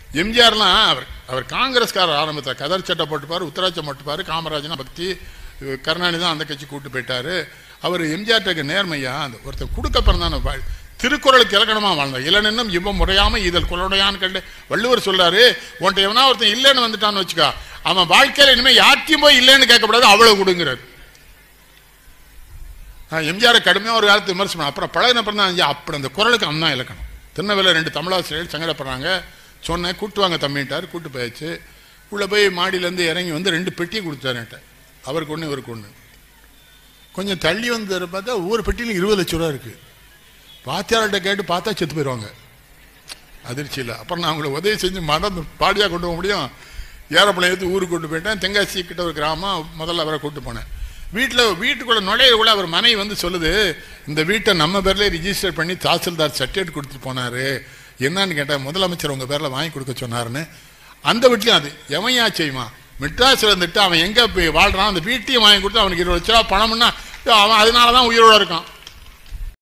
எம்ஜிஆர்லாம் அவர் அவர் காங்கிரஸ்காரர் ஆரம்பத்தில் கதர் சட்டை போட்டுப்பார் உத்தராட்சம் போட்டுப்பார் காமராஜனா பக்தி அஹ் கருணாநிதி தான் அந்த கட்சி கூட்டு போயிட்டாரு அவர் எம்ஜிஆர்ட்ட நேர்மையா அந்த ஒருத்தர் கொடுக்க பிறந்தான வாழ் திருக்குறளுக்கு இலக்கணமா வாழ்ந்தார் இளனும் இவ்வம் முறையாம இதழ் குரலுடையான்னு கண்டு வள்ளுவர் சொல்றாரு உன்ட்ட எவனா ஒருத்தன் இல்லைன்னு வந்துட்டான்னு வச்சுக்கா அவன் வாழ்க்கையில இனிமே யார்ட்டையும் போய் இல்லைன்னு கேட்கக்கூடாது அவ்வளவு கொடுங்கிறார் எம்ஜிஆர் கடுமையாக ஒரு காலத்து விமர்சனம் அப்புறம் பழகின அப்புறம் தான் ஐயா, அப்படி அந்த குரலுக்கு அம்மா இலக்கணம் திருநெல்வேலியில் ரெண்டு தமிழாசிரியர்கள் சங்கடப்படுறாங்க சொன்னேன் கூட்டு வாங்க தம்பிட்டார் கூட்டு போயாச்சு உள்ளே போய் மாடியிலேருந்து இறங்கி வந்து ரெண்டு பெட்டியை கொடுத்தாரு என்கிட்ட அவருக்கு ஒன்று இவருக்கு ஒன்று கொஞ்சம் தள்ளி வந்து பார்த்தா ஒவ்வொரு பெட்டியிலும் இருபது லட்ச ரூபா இருக்கு வாத்தியார்கிட்ட கேட்டு பார்த்தா செத்து போயிடுவாங்க அதிர்ச்சியில் அப்புறம் நான் அவங்களை உதவி செஞ்சு மறந்து பாடியாக கொண்டு போக முடியும் ஏரோப்ளேன் எடுத்து ஊருக்கு கொண்டு போயிட்டேன் தென்காசி கிட்ட ஒரு கிராமம் முதல்ல அவரை கூட்டு போனேன் வீட்டில் வீட்டுக்குள்ள நுழையக்குள்ள அவர் மனைவி வந்து சொல்லுது இந்த வீட்டை நம்ம பேர்லேயே ரிஜிஸ்டர் பண்ணி தாசில்தார் சர்டிஃபிகேட் கொடுத்துட்டு போனாரு என்னன்னு கேட்டேன் முதலமைச்சர் உங்கள் பேரில் வாங்கி கொடுக்க சொன்னாருன்னு அந்த வீட்லையும் அது எவன் யா செய்வான் மெட்ராஸில் இருந்துட்டு அவன் எங்கே போய் வாழ்றான் அந்த வீட்டையும் வாங்கி கொடுத்து அவனுக்கு இருபது லட்ச ரூபா பணம்னா அவன் அதனால தான் உயிரோட இருக்கான்